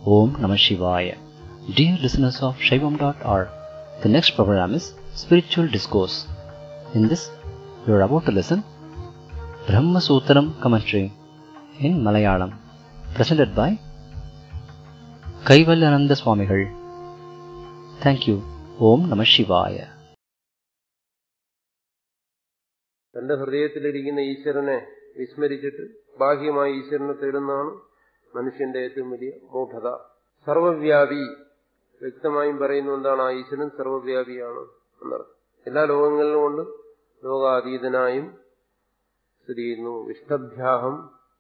Om Namah Shivaya. Dear listeners of Shaivam.org, the next program is Spiritual Discourse. In this, you are about to listen Brahma Sutram commentary in Malayalam, presented by Kaivalyananda Swamigal. Thank you. Om Namah Shivaya. തന്റെ ഹൃദയത്തിലിരിക്കുന്ന ഈശ്വരനെ വിസ്മരിച്ചിട്ട് ബാഹ്യമായ ഈശ്വരനെ തേടുന്നതാണ് മനുഷ്യന്റെ ഏറ്റവും വലിയ മൂഢത സർവവ്യാപി വ്യക്തമായും പറയുന്ന എന്താണ് ആ ഈശ്വരൻ സർവവ്യാപിയാണ് എന്നർത്ഥം എല്ലാ ലോകങ്ങളിലും കൊണ്ട് ലോകാതീതനായും സ്ഥിതി ചെയ്യുന്നു വിഷ്ണഭ്യാഹം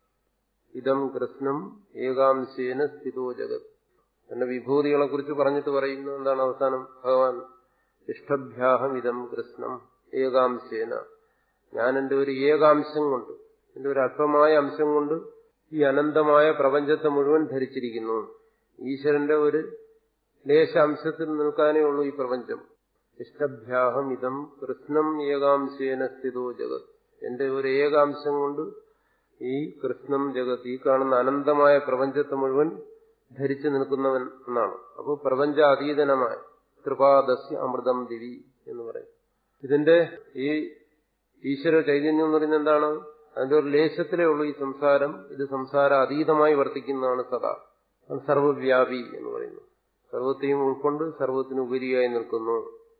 ഇതം കൃഷ്ണം ഏകാംശേന സ്ഥിതോ ജഗത് തന്റെ വിഭൂതികളെ കുറിച്ച് പറഞ്ഞിട്ട് പറയുന്നു എന്താണ് അവസാനം ഭഗവാൻ ഇഷ്ടഭ്യാഹം ഇതം കൃഷ്ണം ഏകാംശേന ഞാൻ എന്റെ ഒരു ഏകാംശം കൊണ്ട് എന്റെ ഒരു അല്പമായ അംശം കൊണ്ട് ഈ അനന്തമായ പ്രപഞ്ചത്തെ മുഴുവൻ ധരിച്ചിരിക്കുന്നു ഈശ്വരന്റെ ഒരു ലേശാംശത്തിൽ നിൽക്കാനേ ഉള്ളൂ ഈ പ്രപഞ്ചം ഇഷ്ടഭ്യാഹം ഇതം കൃഷ്ണം ഏകാംശേന സ്ഥിതോ ജഗത് എന്റെ ഒരു ഏകാംശം കൊണ്ട് ഈ കൃഷ്ണം ജഗത് ഈ കാണുന്ന അനന്തമായ പ്രപഞ്ചത്തെ മുഴുവൻ ധരിച്ചു നിൽക്കുന്നവൻ എന്നാണ് അപ്പോൾ പ്രപഞ്ച അതീതനമായ കൃപാദസ്യ അമൃതം ദിവി എന്ന് പറയും ഇതിന്റെ ഈ ഈശ്വര ചൈതന്യം എന്ന് പറയുന്നത് എന്താണ് അതിന്റെ ഒരു ലേശത്തിലേ ഉള്ളൂ ഈ സംസാരം ഇത് സംസാര അതീതമായി വർത്തിക്കുന്നതാണ് സദാ അത് സർവവ്യാപി എന്ന് പറയുന്നു സർവത്തെയും ഉൾക്കൊണ്ട് സർവത്തിന് ഉപരിയായി നിൽക്കുന്നു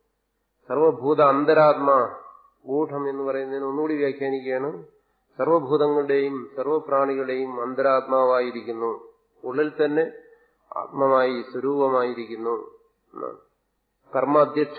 സർവഭൂത അന്തരാത്മാ ഗൂഢം എന്ന് പറയുന്നതിന് ഒന്നുകൂടി വ്യാഖ്യാനിക്കുകയാണ് സർവഭൂതങ്ങളുടെയും സർവപ്രാണികളുടെയും അന്തരാത്മാവായിരിക്കുന്നു ഉള്ളിൽ തന്നെ ആത്മമായി സ്വരൂപമായിരിക്കുന്നു എന്നാണ് കർമാധ്യക്ഷ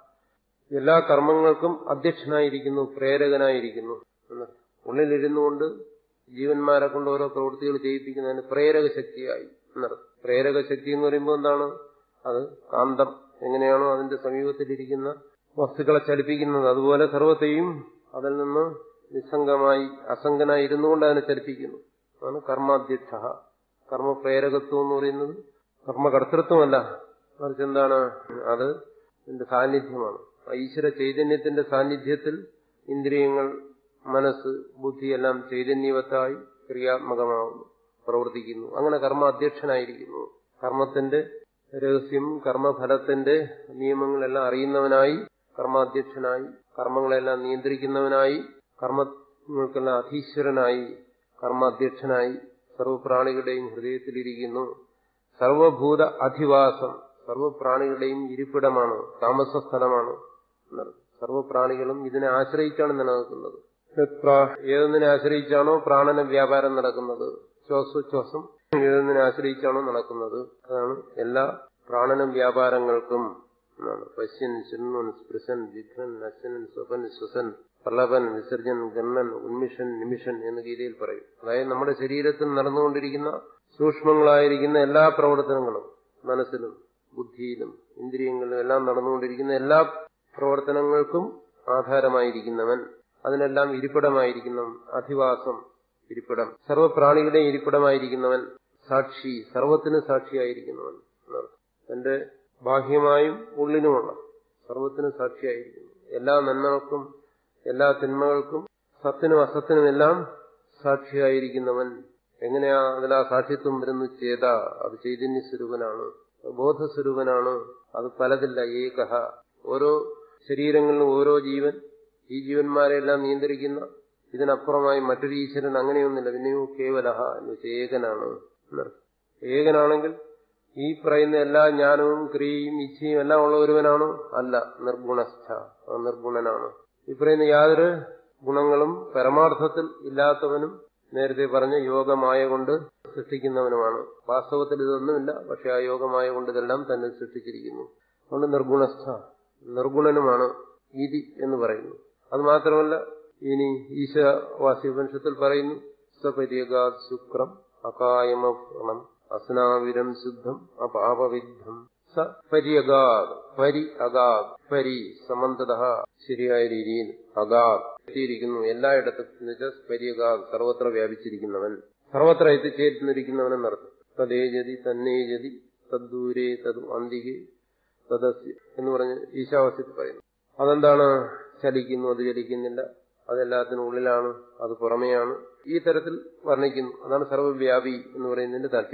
എല്ലാ കർമ്മങ്ങൾക്കും അധ്യക്ഷനായിരിക്കുന്നു പ്രേരകനായിരിക്കുന്നു ഉള്ളിലിരുന്നു കൊണ്ട് ജീവന്മാരെ കൊണ്ട് ഓരോ പ്രവൃത്തികൾ ചെയ്യിപ്പിക്കുന്നതിന് പ്രേരക ശക്തിയായി എന്നർത്ഥം പ്രേരക ശക്തി എന്ന് പറയുമ്പോൾ എന്താണ് അത് കാന്തം എങ്ങനെയാണോ അതിന്റെ സമീപത്തിലിരിക്കുന്ന വസ്തുക്കളെ ചലിപ്പിക്കുന്നത് അതുപോലെ സർവത്തെയും അതിൽ നിന്ന് നിസ്സംഗമായി അസംഗനായി ഇരുന്നുകൊണ്ട് അതിനെ ചലിപ്പിക്കുന്നു അതാണ് കർമാധ്യക്ഷ കർമ്മപ്രേരകത്വം എന്ന് പറയുന്നത് കർമ്മകർത്തൃത്വമല്ല മറിച്ച് എന്താണ് അത് എന്റെ സാന്നിധ്യമാണ് ഈശ്വര ചൈതന്യത്തിന്റെ സാന്നിധ്യത്തിൽ ഇന്ദ്രിയങ്ങൾ മനസ്സ് ബുദ്ധിയെല്ലാം ചൈതന്യവത്തായി ക്രിയാത്മകമാവുന്നു പ്രവർത്തിക്കുന്നു അങ്ങനെ കർമ്മ അധ്യക്ഷനായിരിക്കുന്നു കർമ്മത്തിന്റെ രഹസ്യം കർമ്മഫലത്തിന്റെ നിയമങ്ങളെല്ലാം അറിയുന്നവനായി കർമാധ്യക്ഷനായി കർമ്മങ്ങളെല്ലാം നിയന്ത്രിക്കുന്നവനായി കർമ്മങ്ങൾക്കെല്ലാം അധീശ്വരനായി കർമാധ്യക്ഷനായി സർവപ്രാണികളുടെയും ഹൃദയത്തിലിരിക്കുന്നു സർവഭൂത അധിവാസം സർവപ്രാണികളുടെയും ഇരിപ്പിടമാണ് താമസ സ്ഥലമാണ് സർവപ്രാണികളും ഇതിനെ ആശ്രയിച്ചാണ് നിലനിൽക്കുന്നത് ഏതൊന്നിനെ ആശ്രയിച്ചാണോ പ്രാണന വ്യാപാരം നടക്കുന്നത് ശ്വാസോച്ഛ്വാസം ഏതൊന്നിനെ ആശ്രയിച്ചാണോ നടക്കുന്നത് അതാണ് എല്ലാ പ്രാണന വ്യാപാരങ്ങൾക്കും പശ്യൻ ശൃണ്വൻ സ്പൃശൻ ജിഘ്നൻ നശനൻ സ്വപൻ ശ്വസൻ പ്രളപൻ വിസർജൻ ഗണ്ണൻ ഉന്മിഷൻ നിമിഷൻ എന്ന് ഗീതയിൽ പറയും അതായത് നമ്മുടെ ശരീരത്തിൽ നടന്നുകൊണ്ടിരിക്കുന്ന സൂക്ഷ്മങ്ങളായിരിക്കുന്ന എല്ലാ പ്രവർത്തനങ്ങളും മനസ്സിലും ബുദ്ധിയിലും ഇന്ദ്രിയങ്ങളിലും എല്ലാം നടന്നുകൊണ്ടിരിക്കുന്ന എല്ലാ പ്രവർത്തനങ്ങൾക്കും ആധാരമായിരിക്കുന്നവൻ അതിനെല്ലാം ഇരിപ്പിടമായിരിക്കുന്നവൻ അധിവാസം ഇരിപ്പിടം സർവപ്രാണികളുടെ ഇരിപ്പിടമായിരിക്കുന്നവൻ സാക്ഷി സർവത്തിന് സാക്ഷിയായിരിക്കുന്നവൻ തന്റെ ബാഹ്യമായും ഉള്ളിനുമുള്ള സർവത്തിന് സാക്ഷിയായിരിക്കുന്നു എല്ലാ നന്മകൾക്കും എല്ലാ തിന്മകൾക്കും സത്തിനും അസത്തിനും എല്ലാം സാക്ഷിയായിരിക്കുന്നവൻ എങ്ങനെയാ അതിൽ ആ സാക്ഷിത്വം വരുന്നു ചേത അത് ചൈതന്യ സ്വരൂപനാണ് ബോധസ്വരൂപനാണ് അത് പലതില്ല ഏകഹ ഓരോ ശരീരങ്ങളിലും ഓരോ ജീവൻ ഈ ജീവന്മാരെല്ലാം നിയന്ത്രിക്കുന്ന ഇതിനപ്പുറമായി മറ്റൊരു ഈശ്വരൻ അങ്ങനെയൊന്നുമില്ല പിന്നെയോ കേവലഹ എന്ന് വെച്ചാൽ ഏകനാണ് ഏകനാണെങ്കിൽ ഈ പറയുന്ന എല്ലാ ജ്ഞാനവും ക്രിയയും ഇച്ഛയും എല്ലാം ഉള്ള ഒരുവനാണോ അല്ല നിർഗുണസ്ഥ നിർഗുണനാണ് ഈ പറയുന്ന യാതൊരു ഗുണങ്ങളും പരമാർത്ഥത്തിൽ ഇല്ലാത്തവനും നേരത്തെ പറഞ്ഞ യോഗമായ കൊണ്ട് സൃഷ്ടിക്കുന്നവനുമാണ് വാസ്തവത്തിൽ ഇതൊന്നുമില്ല പക്ഷെ ആ യോഗമായ കൊണ്ട് ഇതെല്ലാം തന്നെ സൃഷ്ടിച്ചിരിക്കുന്നു അതുകൊണ്ട് നിർഗുണസ്ഥ നിർഗുണനുമാണ് ഇതി എന്ന് പറയുന്നു അത് മാത്രമല്ല ഇനി ഈശവാസി ഉപനിഷത്തിൽ പറയുന്നു സപര്യഗാ ശുക്രം അകായമണം അസ്നാവിരം ശുദ്ധം അപാപവിദ്ധം സ പര്യഗാത് പരി അഗാത് പരി സമന്തത ശരിയായ രീതിയിൽ അഗാത് എത്തിയിരിക്കുന്നു എല്ലായിടത്തും എന്നുവെച്ചാൽ പര്യഗാത് സർവത്ര വ്യാപിച്ചിരിക്കുന്നവൻ സർവത്ര എത്തിച്ചേരുന്നിരിക്കുന്നവൻ എന്നർത്ഥം തദ്ദേജതി തന്നേജതി തദ്ദൂരേ തത് അന്തികെ തദസ്യ എന്ന് പറഞ്ഞ് ഈശാവാസ്യത്തിൽ പറയുന്നു അതെന്താണ് ചലിക്കുന്നു അത് ചലിക്കുന്നില്ല അതെല്ലാത്തിനും ഉള്ളിലാണ് അത് പുറമെയാണ് ഈ തരത്തിൽ വർണ്ണിക്കുന്നു അതാണ് സർവവ്യാപി എന്ന് പറയുന്നതിന്റെ താല്പര്യം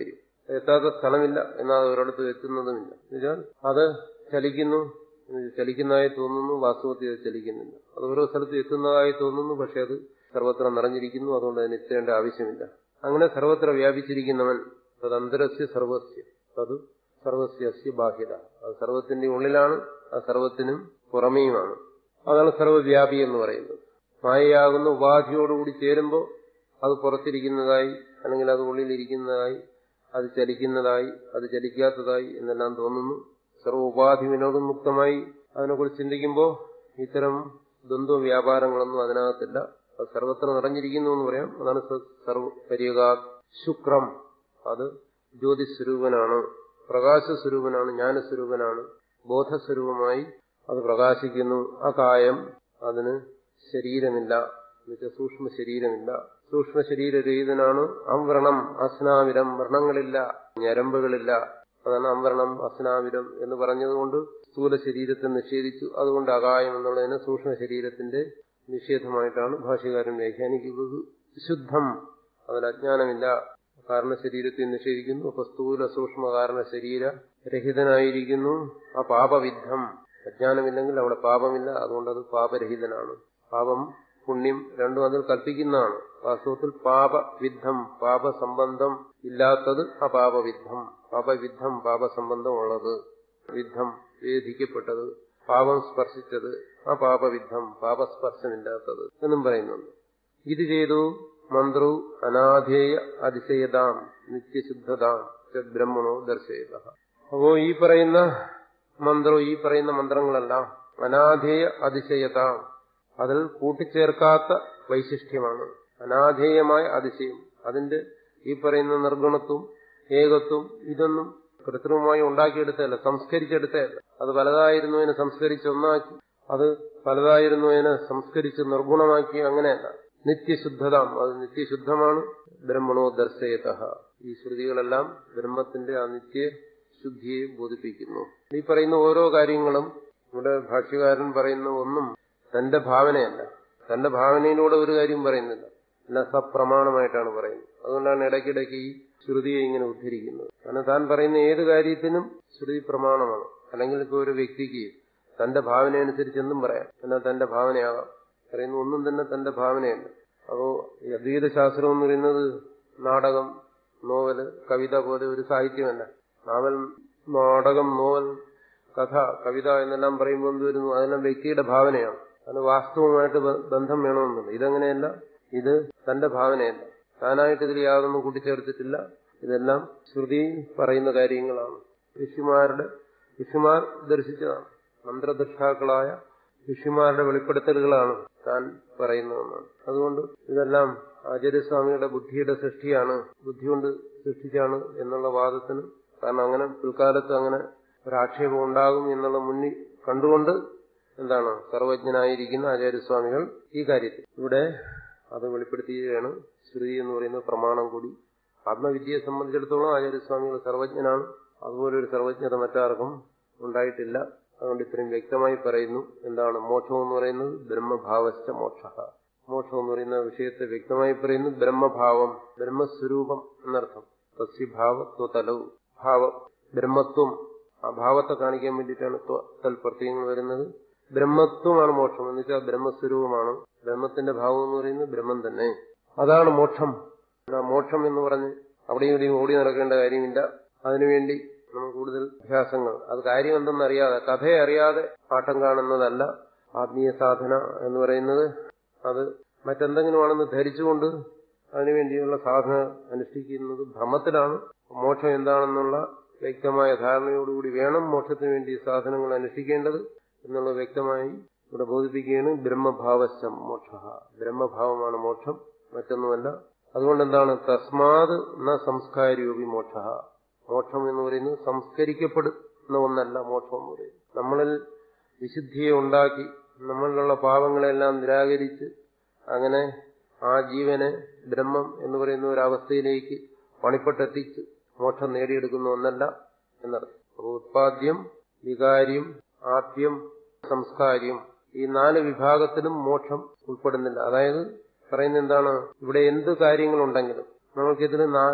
എത്താത്ത സ്ഥലമില്ല എന്നാൽ അത് ഒരിടത്തും എത്തുന്നതുമില്ല എന്നുവെച്ചാൽ അത് ചലിക്കുന്നു ചലിക്കുന്നതായി തോന്നുന്നു വാസ്തവത്തിൽ അത് ചലിക്കുന്നില്ല അത് ഓരോ സ്ഥലത്തും എത്തുന്നതായി തോന്നുന്നു പക്ഷെ അത് സർവത്ര നിറഞ്ഞിരിക്കുന്നു അതുകൊണ്ട് അതിന് എത്തേണ്ട ആവശ്യമില്ല അങ്ങനെ സർവത്ര വ്യാപിച്ചിരിക്കുന്നവൻ തദന്തരസ്യ സർവസ്യ അത് സർവസ്യ ബാഹ്യത അത് സർവത്തിന്റെ ഉള്ളിലാണ് അത് സർവത്തിനും പുറമേയുമാണ് അതാണ് സർവവ്യാപി എന്ന് പറയുന്നത് മായയാകുന്ന ഉപാധിയോടുകൂടി ചേരുമ്പോൾ അത് പുറത്തിരിക്കുന്നതായി അല്ലെങ്കിൽ അത് ഉള്ളിലിരിക്കുന്നതായി അത് ചലിക്കുന്നതായി അത് ചലിക്കാത്തതായി എന്നെല്ലാം തോന്നുന്നു സർവ ഉപാധി വിനോദമുക്തമായി അതിനെക്കുറിച്ച് ചിന്തിക്കുമ്പോൾ ഇത്തരം ദ്വന്ദ്വ വ്യാപാരങ്ങളൊന്നും അതിനകത്തില്ല അത് സർവത്ര നിറഞ്ഞിരിക്കുന്നു എന്ന് പറയാം അതാണ് സർവ പരിയകാ ശുക്രം അത് ജ്യോതിസ്വരൂപനാണ് പ്രകാശസ്വരൂപനാണ് ജ്ഞാനസ്വരൂപനാണ് ബോധസ്വരൂപമായി അത് പ്രകാശിക്കുന്നു ആ കായം അതിന് ശരീരമില്ല എന്നുവെച്ചാൽ സൂക്ഷ്മ ശരീരമില്ല സൂക്ഷ്മ ശരീരരഹിതനാണ് അംവ്രണം അസ്നാവിരം വ്രണങ്ങളില്ല ഞരമ്പുകളില്ല അതാണ് അംവരണം അസ്നാവിരം എന്ന് പറഞ്ഞതുകൊണ്ട് സ്ഥൂല ശരീരത്തെ നിഷേധിച്ചു അതുകൊണ്ട് അകായം എന്നുള്ളതിന് സൂക്ഷ്മ ശരീരത്തിന്റെ നിഷേധമായിട്ടാണ് ഭാഷ്യകാരൻ വ്യാഖ്യാനിക്കുന്നത് ശുദ്ധം അതിൽ അജ്ഞാനമില്ല കാരണ ശരീരത്തെ നിഷേധിക്കുന്നു അപ്പൊ സ്ഥൂല സൂക്ഷ്മ കാരണ ശരീര രഹിതനായിരിക്കുന്നു ആ പാപവിദ്ധം അജ്ഞാനമില്ലെങ്കിൽ അവിടെ പാപമില്ല അതുകൊണ്ട് അത് പാപരഹിതനാണ് പാപം പുണ്യം രണ്ടും അതിൽ കൽപ്പിക്കുന്നതാണ് വാസ്തവത്തിൽ പാപവിദ്ധം പാപസംബന്ധം ഇല്ലാത്തത് അപാപവിദ്ധം പാപവിദ്ധം പാപസംബന്ധം ഉള്ളത് വിദ്ധം വേദിക്കപ്പെട്ടത് പാപം സ്പർശിച്ചത് ആ പാപവിദ്ധം പാപസ്പർശമില്ലാത്തത് എന്നും പറയുന്നുണ്ട് ഇത് ചെയ്തു മന്ത്രു അനാധേയ അതിശയതാം നിത്യശുദ്ധതാം ബ്രഹ്മണോ ദർശയത അപ്പോ ഈ പറയുന്ന മന്ത്രോ ഈ പറയുന്ന മന്ത്രങ്ങളെല്ലാം അനാധേയ അതിശയതാം അതിൽ കൂട്ടിച്ചേർക്കാത്ത വൈശിഷ്ട്യമാണ് അനാധേയമായ അതിശയം അതിന്റെ ഈ പറയുന്ന നിർഗുണത്വം ഏകത്വം ഇതൊന്നും കൃത്രിമമായി ഉണ്ടാക്കിയെടുത്തതല്ല സംസ്കരിച്ചെടുത്തതല്ല അത് പലതായിരുന്നതിനെ സംസ്കരിച്ച് ഒന്നാക്കി അത് പലതായിരുന്നതിനെ സംസ്കരിച്ച് നിർഗുണമാക്കി അങ്ങനെയല്ല നിത്യശുദ്ധതാം അത് നിത്യശുദ്ധമാണ് ബ്രഹ്മണോ ദർശയത ഈ ശ്രുതികളെല്ലാം ബ്രഹ്മത്തിന്റെ ആ നിത്യശുദ്ധിയെ ബോധിപ്പിക്കുന്നു ഈ പറയുന്ന ഓരോ കാര്യങ്ങളും ഇവിടെ ഭാഷ്യകാരൻ പറയുന്ന ഒന്നും തന്റെ ഭാവനയല്ല തന്റെ ഭാവനയിലൂടെ ഒരു കാര്യം പറയുന്നില്ല എല്ലാം സപ്രമാണമായിട്ടാണ് പറയുന്നത് അതുകൊണ്ടാണ് ഇടയ്ക്കിടയ്ക്ക് ഈ ശ്രുതിയെ ഇങ്ങനെ ഉദ്ധരിക്കുന്നത് കാരണം താൻ പറയുന്ന ഏത് കാര്യത്തിനും ശ്രുതി പ്രമാണമാണ് അല്ലെങ്കിൽ ഇപ്പോൾ ഒരു വ്യക്തിക്ക് തന്റെ ഭാവന അനുസരിച്ച് എന്തും പറയാം എന്നാൽ തന്റെ ഭാവനയാകാം പറയുന്ന ഒന്നും തന്നെ തന്റെ ഭാവനയല്ല അപ്പോ ഈ അദ്വൈത ശാസ്ത്രം എന്ന് പറയുന്നത് നാടകം നോവല് കവിത പോലെ ഒരു സാഹിത്യമല്ല നാവൽ നാടകം നോവൽ കഥ കവിത എന്നെല്ലാം പറയുമ്പോൾ എന്ത് വരുന്നു അതെല്ലാം വ്യക്തിയുടെ ഭാവനയാണ് അതിന് വാസ്തവമായിട്ട് ബന്ധം വേണമെന്നില്ല ഇതങ്ങനെയല്ല ഇത് തന്റെ ഭാവനയല്ല താനായിട്ട് ഇതിൽ യാതൊന്നും കൂട്ടിച്ചേർത്തിട്ടില്ല ഇതെല്ലാം ശ്രുതി പറയുന്ന കാര്യങ്ങളാണ് ഋഷിമാരുടെ ഋഷിമാർ ദർശിച്ചതാണ് മന്ത്രദൃഷ്ടാക്കളായ ഋഷിമാരുടെ വെളിപ്പെടുത്തലുകളാണ് താൻ പറയുന്നതെന്നാണ് അതുകൊണ്ട് ഇതെല്ലാം ആചാര്യസ്വാമിയുടെ ബുദ്ധിയുടെ സൃഷ്ടിയാണ് ബുദ്ധി കൊണ്ട് സൃഷ്ടിച്ചാണ് എന്നുള്ള വാദത്തിന് കാരണം അങ്ങനെ പിൽക്കാലത്ത് അങ്ങനെ ഒരാക്ഷേപം ഉണ്ടാകും എന്നുള്ള മുന്നിൽ കണ്ടുകൊണ്ട് എന്താണ് സർവജ്ഞനായിരിക്കുന്ന ആചാര്യസ്വാമികൾ ഈ കാര്യത്തിൽ ഇവിടെ അത് വെളിപ്പെടുത്തുകയാണ് ശ്രുതി എന്ന് പറയുന്ന പ്രമാണം കൂടി ആത്മവിദ്യയെ സംബന്ധിച്ചിടത്തോളം ആചാര്യസ്വാമികൾ സർവജ്ഞനാണ് അതുപോലെ ഒരു സർവജ്ഞത മറ്റാർക്കും ഉണ്ടായിട്ടില്ല അതുകൊണ്ട് ഇത്രയും വ്യക്തമായി പറയുന്നു എന്താണ് മോക്ഷം എന്ന് പറയുന്നത് ബ്രഹ്മഭാവശ്ച മോക്ഷ മോക്ഷം എന്ന് പറയുന്ന വിഷയത്തെ വ്യക്തമായി പറയുന്നു ബ്രഹ്മഭാവം ബ്രഹ്മസ്വരൂപം എന്നർത്ഥം തസ്യഭാവത്വതലവ് ഭാവം ബ്രഹ്മത്വം ആ ഭാവത്തെ കാണിക്കാൻ വേണ്ടിയിട്ടാണ് തൽപ്രത്യയങ്ങൾ വരുന്നത് ബ്രഹ്മത്വമാണ് മോക്ഷം എന്ന് വെച്ചാൽ ബ്രഹ്മസ്വരൂപമാണ് ബ്രഹ്മത്തിന്റെ ഭാവം എന്ന് പറയുന്നത് ബ്രഹ്മം തന്നെ അതാണ് മോക്ഷം മോക്ഷം എന്ന് പറഞ്ഞ് അവിടെയും ഇവിടെയും ഓടി നടക്കേണ്ട കാര്യമില്ല അതിനുവേണ്ടി നമ്മൾ കൂടുതൽ അഭ്യാസങ്ങൾ അത് കാര്യം എന്തെന്നറിയാതെ കഥയെ അറിയാതെ ആട്ടം കാണുന്നതല്ല ആത്മീയ സാധന എന്ന് പറയുന്നത് അത് മറ്റെന്തെങ്കിലുമാണെന്ന് ധരിച്ചുകൊണ്ട് അതിനുവേണ്ടിയുള്ള സാധന അനുഷ്ഠിക്കുന്നത് ഭ്രമത്തിലാണ് മോക്ഷം എന്താണെന്നുള്ള വ്യക്തമായ ധാരണയോടുകൂടി വേണം മോക്ഷത്തിന് വേണ്ടി സാധനങ്ങൾ അനുഷ്ഠിക്കേണ്ടത് എന്നുള്ളത് വ്യക്തമായി ഇവിടെ ബോധിപ്പിക്കുകയാണ് ബ്രഹ്മഭാവശ്യം മോക്ഷ ബ്രഹ്മഭാവമാണ് മോക്ഷം മറ്റൊന്നുമല്ല അതുകൊണ്ട് എന്താണ് തസ്മാത് ന സംസ്കാരൂപി മോക്ഷ മോക്ഷം എന്ന് പറയുന്നത് സംസ്കരിക്കപ്പെടുന്ന ഒന്നല്ല മോക്ഷം എന്ന് പറയുന്നത് നമ്മളിൽ വിശുദ്ധിയെ ഉണ്ടാക്കി നമ്മളിലുള്ള പാവങ്ങളെല്ലാം നിരാകരിച്ച് അങ്ങനെ ആ ജീവനെ ബ്രഹ്മം എന്ന് പറയുന്ന ഒരു അവസ്ഥയിലേക്ക് പണിപ്പെട്ടെത്തിച്ച് മോക്ഷം നേടിയെടുക്കുന്ന ഒന്നല്ല എന്നർത്ഥം അപ്പോൾ ഉത്പാദ്യം വികാര്യം ആദ്യം സംസ്കാര്യം ഈ നാല് വിഭാഗത്തിലും മോക്ഷം ഉൾപ്പെടുന്നില്ല അതായത് പറയുന്ന എന്താണ് ഇവിടെ എന്ത് കാര്യങ്ങളുണ്ടെങ്കിലും നമ്മൾക്കിതിന് നാല്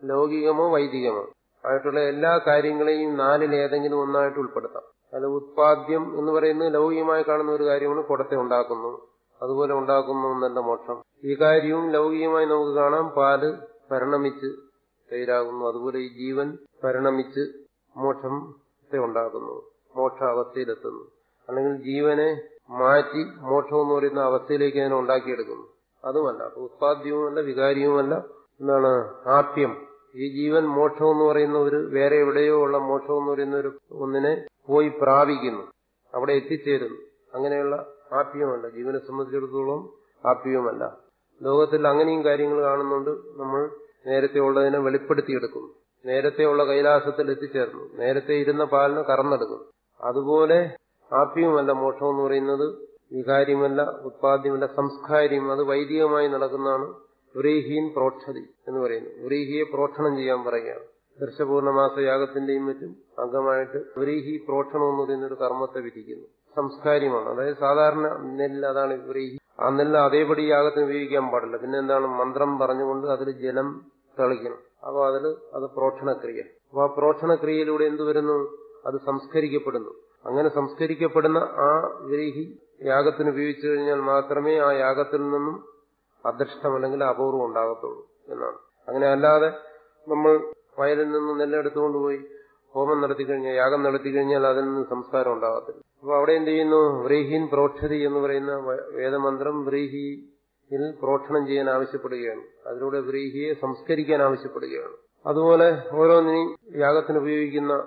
ലൗകികമോ വൈദികമോ ആയിട്ടുള്ള എല്ലാ കാര്യങ്ങളെയും നാലിൽ ഏതെങ്കിലും ഒന്നായിട്ട് ഉൾപ്പെടുത്താം അത് ഉത്പാദ്യം എന്ന് പറയുന്നത് ലൗകികമായി കാണുന്ന ഒരു കാര്യമാണ് കുടത്തെ ഉണ്ടാക്കുന്നു അതുപോലെ ഉണ്ടാക്കുന്നു എന്നല്ല മോക്ഷം ഈ കാര്യവും ലൗകികമായി നമുക്ക് കാണാം പാല് പരിണമിച്ച് തൈരാകുന്നു അതുപോലെ ഈ ജീവൻ പരിണമിച്ച് മോക്ഷത്തെ ഉണ്ടാക്കുന്നു മോക്ഷ അവസ്ഥയിലെത്തുന്നു അല്ലെങ്കിൽ ജീവനെ മാറ്റി മോക്ഷം എന്ന് പറയുന്ന അവസ്ഥയിലേക്ക് അതിനെ ഉണ്ടാക്കിയെടുക്കുന്നു അതുമല്ല ഉത്പാദ്യവുമല്ല വികാരിയുമല്ല എന്താണ് ആപ്യം ഈ ജീവൻ മോക്ഷം എന്ന് പറയുന്ന ഒരു വേറെ എവിടെയോ ഉള്ള മോക്ഷം എന്ന് പറയുന്ന ഒരു ഒന്നിനെ പോയി പ്രാപിക്കുന്നു അവിടെ എത്തിച്ചേരുന്നു അങ്ങനെയുള്ള ആപ്യമല്ല ജീവനെ സംബന്ധിച്ചിടത്തോളം ആപ്യവുമല്ല ലോകത്തിൽ അങ്ങനെയും കാര്യങ്ങൾ കാണുന്നുണ്ട് നമ്മൾ നേരത്തെ ഉള്ളതിനെ വെളിപ്പെടുത്തിയെടുക്കുന്നു നേരത്തെ ഉള്ള കൈലാസത്തിൽ എത്തിച്ചേർന്നു നേരത്തെ ഇരുന്ന പാലിന് കറന്നെടുക്കുന്നു അതുപോലെ ആപ്യവുമല്ല മോക്ഷം എന്ന് പറയുന്നത് വികാര്യമല്ല ഉത്പാദ്യമല്ല സംസ്കാര്യം അത് വൈദികമായി നടക്കുന്നതാണ് വ്രീഹീൻ പ്രോക്ഷതി എന്ന് പറയുന്നു വ്രീഹിയെ പ്രോക്ഷണം ചെയ്യാൻ പറയുകയാണ് ദർശപൂർണമാസ യാഗത്തിന്റെയും മറ്റും അംഗമായിട്ട് വ്രീഹി പ്രോക്ഷണം എന്ന് പറയുന്ന ഒരു കർമ്മത്തെ വിധിക്കുന്നു സംസ്കാര്യമാണ് അതായത് സാധാരണ നെല്ല് അതാണ് വ്രീഹി ആ നെല്ല് അതേപടി യാഗത്തിന് ഉപയോഗിക്കാൻ പാടില്ല പിന്നെ എന്താണ് മന്ത്രം പറഞ്ഞുകൊണ്ട് അതിൽ ജലം തളിക്കണം അപ്പൊ അതിൽ അത് പ്രോക്ഷണക്രിയ അപ്പൊ ആ പ്രോക്ഷണക്രിയയിലൂടെ എന്ത് വരുന്നു അത് സംസ്കരിക്കപ്പെടുന്നു അങ്ങനെ സംസ്കരിക്കപ്പെടുന്ന ആ വ്രീഹി യാഗത്തിന് ഉപയോഗിച്ചു കഴിഞ്ഞാൽ മാത്രമേ ആ യാഗത്തിൽ നിന്നും അദൃഷ്ടം അല്ലെങ്കിൽ അപൂർവം ഉണ്ടാകത്തുള്ളൂ എന്നാണ് അങ്ങനെ അല്ലാതെ നമ്മൾ വയലിൽ നിന്ന് നെല്ലെടുത്തുകൊണ്ട് പോയി ഹോമം നടത്തിക്കഴിഞ്ഞാൽ യാഗം നടത്തിക്കഴിഞ്ഞാൽ അതിൽ നിന്ന് സംസ്കാരം ഉണ്ടാകത്തില്ല അപ്പൊ അവിടെ എന്ത് ചെയ്യുന്നു വ്രീഹീൻ പ്രോക്ഷതി എന്ന് പറയുന്ന വേദമന്ത്രം വ്രീഹിയിൽ പ്രോക്ഷണം ചെയ്യാൻ ആവശ്യപ്പെടുകയാണ് അതിലൂടെ വ്രീഹിയെ സംസ്കരിക്കാൻ ആവശ്യപ്പെടുകയാണ് അതുപോലെ ഓരോന്നിനെയും യാഗത്തിന് ഉപയോഗിക്കുന്ന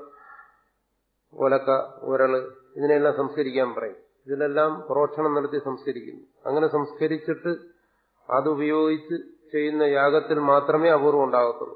ഒലക്ക ഉരള് ഇതിനെല്ലാം സംസ്കരിക്കാൻ പറയും ഇതിലെല്ലാം പ്രോക്ഷണം നടത്തി സംസ്കരിക്കുന്നു അങ്ങനെ സംസ്കരിച്ചിട്ട് അതുപയോഗിച്ച് ചെയ്യുന്ന യാഗത്തിൽ മാത്രമേ അപൂർവം ഉണ്ടാകത്തുള്ളൂ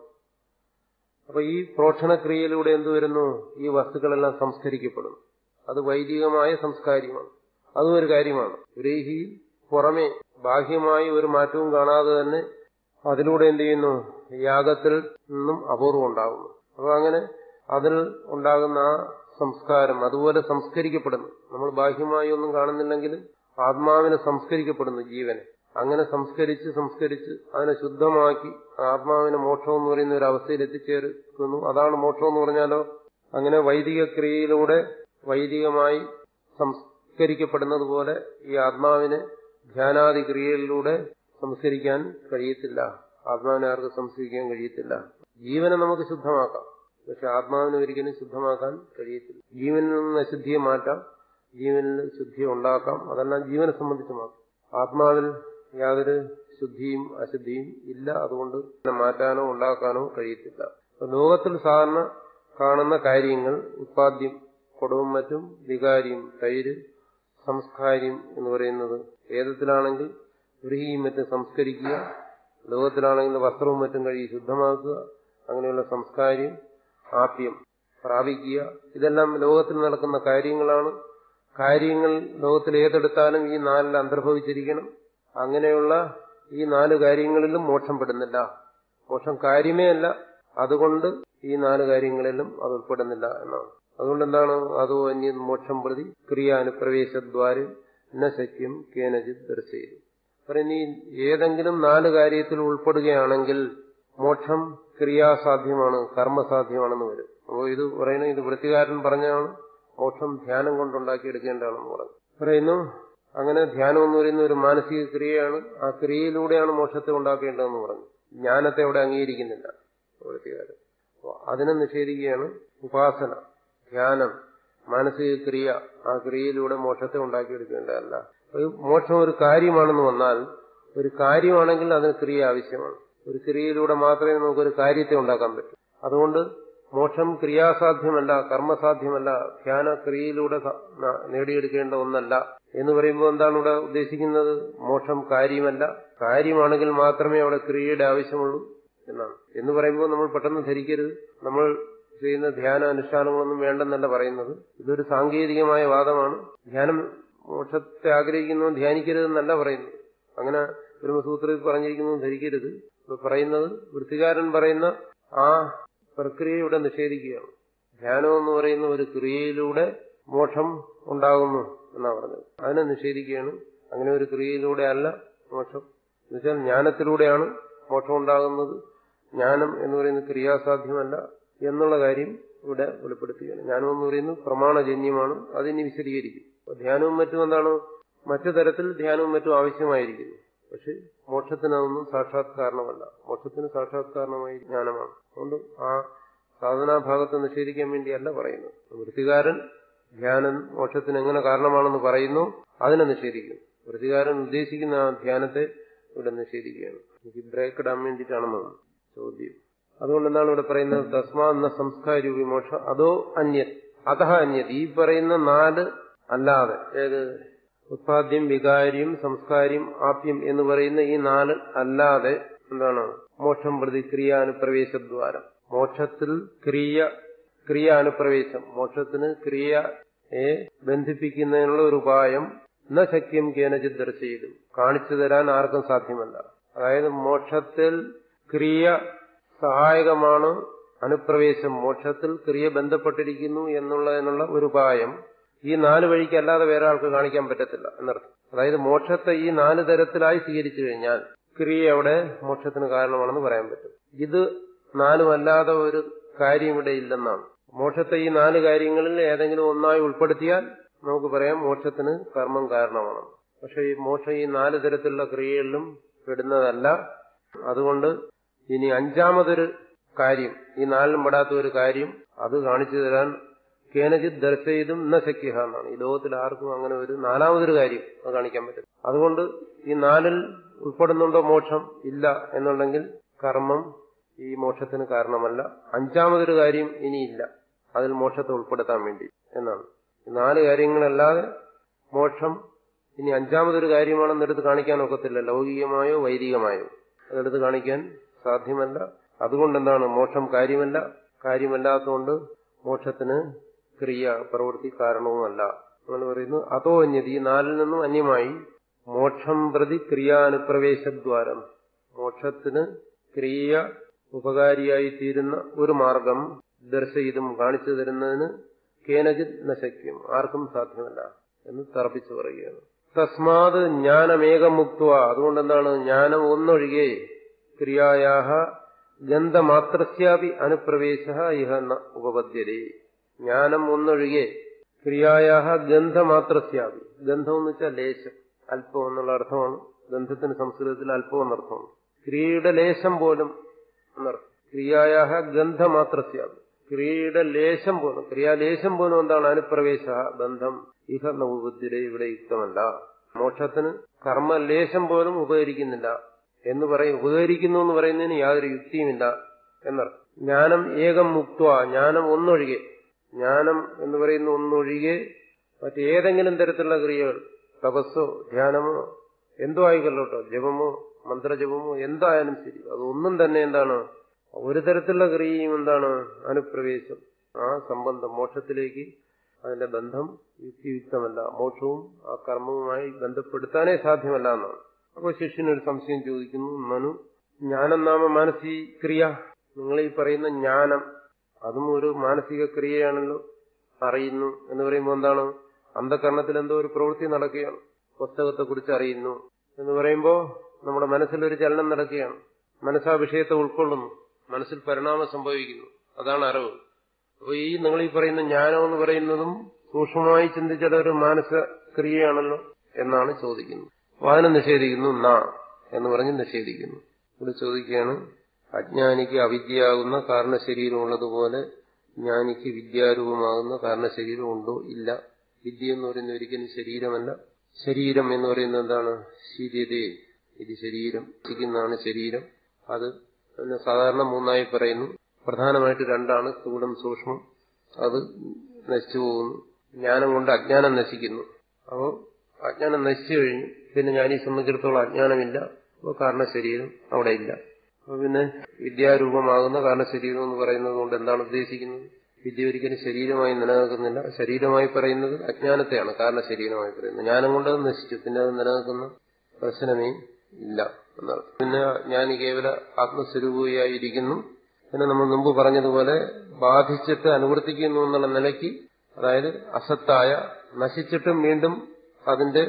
അപ്പൊ ഈ പ്രോക്ഷണക്രിയയിലൂടെ എന്ത് വരുന്നു ഈ വസ്തുക്കളെല്ലാം സംസ്കരിക്കപ്പെടുന്നു അത് വൈദികമായ സംസ്കാര്യമാണ് അതും ഒരു കാര്യമാണ് ഗ്രേഹിയിൽ പുറമെ ബാഹ്യമായി ഒരു മാറ്റവും കാണാതെ തന്നെ അതിലൂടെ എന്ത് ചെയ്യുന്നു യാഗത്തിൽ നിന്നും അപൂർവം ഉണ്ടാകുന്നു അപ്പൊ അങ്ങനെ അതിൽ ഉണ്ടാകുന്ന ആ സംസ്കാരം അതുപോലെ സംസ്കരിക്കപ്പെടുന്നു നമ്മൾ ബാഹ്യമായി ഒന്നും കാണുന്നില്ലെങ്കിലും ആത്മാവിനെ സംസ്കരിക്കപ്പെടുന്നു ജീവനെ അങ്ങനെ സംസ്കരിച്ച് സംസ്കരിച്ച് അതിനെ ശുദ്ധമാക്കി ആത്മാവിനെ മോക്ഷം എന്ന് പറയുന്ന ഒരു അവസ്ഥയിൽ എത്തിച്ചേർക്കുന്നു അതാണ് മോക്ഷം എന്ന് പറഞ്ഞാലോ അങ്ങനെ വൈദിക ക്രിയയിലൂടെ വൈദികമായി സംസ്കരിക്കപ്പെടുന്നത് പോലെ ഈ ആത്മാവിനെ ധ്യാനാദി ക്രിയയിലൂടെ സംസ്കരിക്കാൻ കഴിയത്തില്ല ആത്മാവിനെ ആർക്ക് സംസ്കരിക്കാൻ കഴിയത്തില്ല ജീവനെ നമുക്ക് ശുദ്ധമാക്കാം പക്ഷെ ആത്മാവിനെ ഒരിക്കലും ശുദ്ധമാക്കാൻ കഴിയത്തില്ല ജീവനിൽ നിന്ന് അശുദ്ധിയെ മാറ്റാം ജീവനിൽ ശുദ്ധിയെ ഉണ്ടാക്കാം അതെല്ലാം ജീവനെ സംബന്ധിച്ച് മാത്രം ആത്മാവിൽ യാതൊരു ശുദ്ധിയും അശുദ്ധിയും ഇല്ല അതുകൊണ്ട് മാറ്റാനോ ഉണ്ടാക്കാനോ കഴിയത്തില്ല ലോകത്തിൽ സാധാരണ കാണുന്ന കാര്യങ്ങൾ ഉത്പാദ്യം കൊടുവും മറ്റും വികാരിയും തൈര് സംസ്കാര്യം എന്ന് പറയുന്നത് വേദത്തിലാണെങ്കിൽ ഗൃഹിയും മറ്റും സംസ്കരിക്കുക ലോകത്തിലാണെങ്കിൽ വസ്ത്രവും മറ്റും കഴുകി ശുദ്ധമാക്കുക അങ്ങനെയുള്ള സംസ്കാര്യം ആപ്യം പ്രാപിക്കുക ഇതെല്ലാം ലോകത്തിൽ നടക്കുന്ന കാര്യങ്ങളാണ് കാര്യങ്ങൾ ലോകത്തിൽ ഏതെടുത്താലും ഈ നാലിൽ അന്തർഭവിച്ചിരിക്കണം അങ്ങനെയുള്ള ഈ നാല് കാര്യങ്ങളിലും മോക്ഷം പെടുന്നില്ല മോക്ഷം കാര്യമേ അല്ല അതുകൊണ്ട് ഈ നാല് കാര്യങ്ങളിലും അത് ഉൾപ്പെടുന്നില്ല എന്നാണ് അതുകൊണ്ട് എന്താണ് അതോ അന്യ മോക്ഷം പ്രതി ക്രിയാനുപ്രവേശദ്വാരം ന ശക്യം കേനജിത് ദർശയിലും പറയുന്ന ഈ ഏതെങ്കിലും നാല് കാര്യത്തിൽ ഉൾപ്പെടുകയാണെങ്കിൽ മോക്ഷം ക്രിയാസാധ്യമാണ് കർമ്മസാധ്യമാണെന്ന് വരും അപ്പോൾ ഇത് പറയുന്നത് ഇത് വൃത്തികാരൻ പറഞ്ഞാണ് മോക്ഷം ധ്യാനം കൊണ്ടുണ്ടാക്കിയെടുക്കേണ്ടതാണെന്ന് പറഞ്ഞു പറയുന്നു അങ്ങനെ ധ്യാനം എന്ന് പറയുന്ന ഒരു മാനസിക ക്രിയയാണ് ആ ക്രിയയിലൂടെയാണ് മോക്ഷത്തെ ഉണ്ടാക്കേണ്ടതെന്ന് പറഞ്ഞു ജ്ഞാനത്തെ അവിടെ അംഗീകരിക്കുന്നില്ല വൃത്തികാരൻ അതിനെ നിഷേധിക്കുകയാണ് ഉപാസന ധ്യാനം മാനസിക ക്രിയ ആ ക്രിയയിലൂടെ മോക്ഷത്തെ ഉണ്ടാക്കിയെടുക്കേണ്ടതല്ല മോക്ഷം ഒരു കാര്യമാണെന്ന് വന്നാൽ ഒരു കാര്യമാണെങ്കിൽ അതിന് ക്രിയ ആവശ്യമാണ് ഒരു ക്രിയയിലൂടെ മാത്രമേ നമുക്കൊരു കാര്യത്തെ ഉണ്ടാക്കാൻ പറ്റൂ അതുകൊണ്ട് മോക്ഷം ക്രിയാസാധ്യമല്ല കർമ്മസാധ്യമല്ല ധ്യാന ക്രിയയിലൂടെ നേടിയെടുക്കേണ്ട ഒന്നല്ല എന്ന് പറയുമ്പോൾ എന്താണ് ഇവിടെ ഉദ്ദേശിക്കുന്നത് മോക്ഷം കാര്യമല്ല കാര്യമാണെങ്കിൽ മാത്രമേ അവിടെ ക്രിയയുടെ ആവശ്യമുള്ളൂ എന്നാണ് എന്ന് പറയുമ്പോൾ നമ്മൾ പെട്ടെന്ന് ധരിക്കരുത് നമ്മൾ ചെയ്യുന്ന ധ്യാന അനുഷ്ഠാനങ്ങളൊന്നും വേണ്ടെന്നല്ല പറയുന്നത് ഇതൊരു സാങ്കേതികമായ വാദമാണ് ധ്യാനം മോക്ഷത്തെ ആഗ്രഹിക്കുന്നവൻ ധ്യാനിക്കരുതെന്നല്ല പറയുന്നത് അങ്ങനെ ബ്രഹ്മസൂത്രത്തിൽ പറഞ്ഞിരിക്കുന്നു ധരിക്കരുത് പറയുന്നത് വൃത്തികാരൻ പറയുന്ന ആ പ്രക്രിയ ഇവിടെ നിഷേധിക്കുകയാണ് ധ്യാനം എന്ന് പറയുന്ന ഒരു ക്രിയയിലൂടെ മോക്ഷം ഉണ്ടാകുന്നു എന്നാ പറഞ്ഞത് അതിനെ നിഷേധിക്കുകയാണ് അങ്ങനെ ഒരു ക്രിയയിലൂടെ അല്ല മോക്ഷം എന്നുവെച്ചാൽ ജ്ഞാനത്തിലൂടെയാണ് മോക്ഷം ഉണ്ടാകുന്നത് ജ്ഞാനം എന്ന് പറയുന്നത് ക്രിയാസാധ്യമല്ല എന്നുള്ള കാര്യം ഇവിടെ വെളിപ്പെടുത്തുകയാണ് ജ്ഞാനം എന്ന് പറയുന്നത് പ്രമാണജന്യമാണ് അതിനി വിശദീകരിക്കും അപ്പൊ ധ്യാനവും മറ്റും എന്താണ് മറ്റു തരത്തിൽ ധ്യാനവും മറ്റും ആവശ്യമായിരിക്കുന്നു പക്ഷെ മോക്ഷത്തിന് അതൊന്നും സാക്ഷാത്കാരണമല്ല മോക്ഷത്തിന് സാക്ഷാത്കാരണമായി ജ്ഞാനമാണ് അതുകൊണ്ട് ആ സാധനാഭാഗത്തെ നിഷേധിക്കാൻ വേണ്ടിയല്ല പറയുന്നത് വൃത്തികാരൻ ധ്യാനം മോക്ഷത്തിന് എങ്ങനെ കാരണമാണെന്ന് പറയുന്നു അതിനെ നിഷേധിക്കും വൃത്തികാരൻ ഉദ്ദേശിക്കുന്ന ആ ധ്യാനത്തെ ഇവിടെ നിഷേധിക്കുകയാണ് എനിക്ക് ബ്രേക്ക് ഇടാൻ വേണ്ടിയിട്ടാണെന്നാണ് ചോദ്യം അതുകൊണ്ട് എന്താണ് ഇവിടെ പറയുന്നത് തസ്മാ എന്ന സംസ്കാര വിമോക്ഷ അതോ അന്യത് അത അന്യത് ഈ പറയുന്ന നാല് അല്ലാതെ ഏത് ഉത്പാദ്യം വികാര്യം സംസ്കാര്യം ആപ്യം എന്ന് പറയുന്ന ഈ നാല് അല്ലാതെ എന്താണ് മോക്ഷം പ്രതി ക്രിയാനുപ്രവേശദ്വാരം മോക്ഷത്തിൽ ക്രിയ ക്രിയാനുപ്രവേശം മോക്ഷത്തിന് ക്രിയയെ ബന്ധിപ്പിക്കുന്നതിനുള്ള ഒരു ഉപായം ന ശക്യം കേനചിത് ദർശയിതു കാണിച്ചു തരാൻ ആർക്കും സാധ്യമല്ല അതായത് മോക്ഷത്തിൽ ക്രിയ സഹായകമാണ് അനുപ്രവേശം മോക്ഷത്തിൽ ക്രിയ ബന്ധപ്പെട്ടിരിക്കുന്നു എന്നുള്ളതിനുള്ള ഒരു ഉപായം ഈ നാല് വഴിക്ക് അല്ലാതെ വേറെ ആൾക്ക് കാണിക്കാൻ പറ്റത്തില്ല എന്നർത്ഥം അതായത് മോക്ഷത്തെ ഈ നാല് തരത്തിലായി സ്വീകരിച്ചു കഴിഞ്ഞാൽ ക്രിയ അവിടെ മോക്ഷത്തിന് കാരണമാണെന്ന് പറയാൻ പറ്റും ഇത് നാലുമല്ലാതെ ഒരു കാര്യം ഇവിടെ ഇല്ലെന്നാണ് മോക്ഷത്തെ ഈ നാല് കാര്യങ്ങളിൽ ഏതെങ്കിലും ഒന്നായി ഉൾപ്പെടുത്തിയാൽ നമുക്ക് പറയാം മോക്ഷത്തിന് കർമ്മം കാരണമാണ് പക്ഷെ ഈ മോക്ഷം ഈ നാല് തരത്തിലുള്ള ക്രിയകളിലും പെടുന്നതല്ല അതുകൊണ്ട് ഇനി അഞ്ചാമതൊരു കാര്യം ഈ നാലിലും പെടാത്ത ഒരു കാര്യം അത് കാണിച്ചു തരാൻ കേനജിത് ദർശയിതും ന ശക്യഹ എന്നാണ് ഈ ലോകത്തിൽ ആർക്കും അങ്ങനെ ഒരു നാലാമതൊരു കാര്യം അത് കാണിക്കാൻ പറ്റും അതുകൊണ്ട് ഈ നാലിൽ ഉൾപ്പെടുന്നുണ്ടോ മോക്ഷം ഇല്ല എന്നുണ്ടെങ്കിൽ കർമ്മം ഈ മോക്ഷത്തിന് കാരണമല്ല അഞ്ചാമതൊരു കാര്യം ഇനിയില്ല അതിൽ മോക്ഷത്തെ ഉൾപ്പെടുത്താൻ വേണ്ടി എന്നാണ് ഈ നാല് കാര്യങ്ങളല്ലാതെ മോക്ഷം ഇനി അഞ്ചാമതൊരു കാര്യമാണെന്ന് എടുത്ത് കാണിക്കാൻ ഒക്കത്തില്ല ലൗകികമായോ വൈദികമായോ അതെടുത്ത് കാണിക്കാൻ സാധ്യമല്ല അതുകൊണ്ട് എന്താണ് മോക്ഷം കാര്യമല്ല കാര്യമല്ലാത്തതുകൊണ്ട് മോക്ഷത്തിന് ക്രിയ പ്രവൃത്തി കാരണവുമല്ല അങ്ങനെ പറയുന്നു അതോ അന്യത ഈ നാലിൽ നിന്നും അന്യമായി മോക്ഷം പ്രതി ക്രിയാനുപ്രവേശദ്വാരം മോക്ഷത്തിന് ക്രിയ ഉപകാരിയായി തീരുന്ന ഒരു മാർഗം ദർശയിതും കാണിച്ചു തരുന്നതിന് കേനജിത് നശക്യം ആർക്കും സാധ്യമല്ല എന്ന് തറപ്പിച്ചു പറയുകയാണ് തസ്മാത് ജ്ഞാനമേകമുക്ത അതുകൊണ്ട് എന്താണ് ജ്ഞാനം ഒന്നൊഴികെ ക്രിയായാഹ ഗന്ധമാത്രസ്യാപി അനുപ്രവേശ ഇഹ ന ഉപപദ്യതേ ജ്ഞാനം ഒന്നൊഴികെ ക്രിയായാഹ ഗന്ധമാത്രസ്യാപി ഗന്ധം എന്ന് വെച്ചാൽ ലേശം അല്പം എന്നുള്ള അർത്ഥമാണ് ഗന്ധത്തിന് സംസ്കൃതത്തിൽ അല്പം എന്നർത്ഥമാണ് ക്രിയയുടെ ലേശം പോലും എന്നർത്ഥം ക്രിയായാഹ ഗന്ധമാത്രസ്യാപി ക്രിയയുടെ ലേശം പോലും ക്രിയാലേശം പോലും എന്താണ് അനുപ്രവേശ ബന്ധം ഇഹ നവുബുദ്ധിരെ ഇവിടെ യുക്തമല്ല മോക്ഷത്തിന് കർമ്മലേശം പോലും ഉപകരിക്കുന്നില്ല എന്ന് പറയും ഉപകരിക്കുന്നു എന്ന് പറയുന്നതിന് യാതൊരു യുക്തിയുമില്ല എന്നർത്ഥം ജ്ഞാനം ഏകം മുക്ത ജ്ഞാനം ഒന്നൊഴികെ ജ്ഞാനം എന്ന് പറയുന്ന ഒന്നൊഴികെ മറ്റേതെങ്കിലും തരത്തിലുള്ള ക്രിയകൾ തപസ്സോ ധ്യാനമോ എന്തോ ആയിക്കൊള്ളട്ടോ ജപമോ മന്ത്രജപമോ എന്തായാലും ശരി അതൊന്നും തന്നെ എന്താണ് ഒരു തരത്തിലുള്ള ക്രിയയും എന്താണ് അനുപ്രവേശം ആ സംബന്ധം മോക്ഷത്തിലേക്ക് അതിന്റെ ബന്ധം യുക്തിയുക്തമല്ല മോക്ഷവും ആ കർമ്മവുമായി ബന്ധപ്പെടുത്താനേ സാധ്യമല്ല എന്നാണ് അപ്പോൾ ശിഷ്യനൊരു സംശയം ചോദിക്കുന്നു മനു ജ്ഞാനം നാമ മാനസിക ക്രിയ നിങ്ങൾ ഈ പറയുന്ന ജ്ഞാനം അതും ഒരു മാനസിക ക്രിയയാണല്ലോ അറിയുന്നു എന്ന് പറയുമ്പോൾ എന്താണ് അന്ധകരണത്തിൽ എന്തോ ഒരു പ്രവൃത്തി നടക്കുകയാണ് പുസ്തകത്തെക്കുറിച്ച് അറിയുന്നു എന്ന് പറയുമ്പോൾ നമ്മുടെ മനസ്സിലൊരു ചലനം നടക്കുകയാണ് മനസ്സാ വിഷയത്തെ ഉൾക്കൊള്ളുന്നു മനസ്സിൽ പരിണാമം സംഭവിക്കുന്നു അതാണ് അറിവ് അപ്പോൾ ഈ നിങ്ങൾ ഈ പറയുന്ന ജ്ഞാനം എന്ന് പറയുന്നതും സൂക്ഷ്മമായി ചിന്തിച്ചാൽ ഒരു മാനസ ക്രിയയാണല്ലോ എന്നാണ് ചോദിക്കുന്നത് അപ്പൊ അതിനെ നിഷേധിക്കുന്നു നാ എന്ന് പറഞ്ഞ് നിഷേധിക്കുന്നു ഇവിടെ ചോദിക്കുകയാണ് അജ്ഞാനിക്ക് അവിദ്യയാകുന്ന കാരണശരീരമുള്ളതുപോലെ ജ്ഞാനിക്ക് വിദ്യാരൂപമാകുന്ന കാരണശരീരം ഉണ്ടോ ഇല്ല വിദ്യ എന്ന് പറയുന്നത് ഒരിക്കലും ശരീരമല്ല ശരീരം എന്ന് പറയുന്നത് എന്താണ് ശരീരേ ഇത് ശരീരം ഇരിക്കുന്നതാണ് ശരീരം അത് പിന്നെ സാധാരണ മൂന്നായി പറയുന്നു പ്രധാനമായിട്ട് രണ്ടാണ് സ്ഥൂലം സൂക്ഷ്മം അത് നശിച്ചു പോകുന്നു ജ്ഞാനം കൊണ്ട് അജ്ഞാനം നശിക്കുന്നു അപ്പോൾ അജ്ഞാനം നശിച്ചു കഴിഞ്ഞു പിന്നെ ഞാൻ ഈ സംബന്ധിച്ചിടത്തോളം അജ്ഞാനമില്ല അപ്പോൾ കാരണശരീരം അവിടെ ഇല്ല അപ്പൊ പിന്നെ വിദ്യാരൂപമാകുന്ന കാരണശരീരം എന്ന് പറയുന്നത് കൊണ്ട് എന്താണ് ഉദ്ദേശിക്കുന്നത് വിദ്യ ഒരിക്കലും ശരീരമായി നിലനിൽക്കുന്നില്ല ശരീരമായി പറയുന്നത് അജ്ഞാനത്തെയാണ് കാരണശരീരമായി പറയുന്നത് ജ്ഞാനം കൊണ്ട് അത് നശിച്ചു പിന്നെ അത് നിലനിൽക്കുന്ന പ്രശ്നമേ ഇല്ല എന്നർത്ഥം പിന്നെ ജ്ഞാനി കേവല ആത്മസ്വരൂപിയായിരിക്കുന്നു പിന്നെ നമ്മൾ മുമ്പ് പറഞ്ഞതുപോലെ ബാധിച്ചിട്ട് അനുവർത്തിക്കുന്നു എന്നുള്ള നിലയ്ക്ക് അതായത് അസത്തായ നശിച്ചിട്ടും വീണ്ടും അതിന്റെ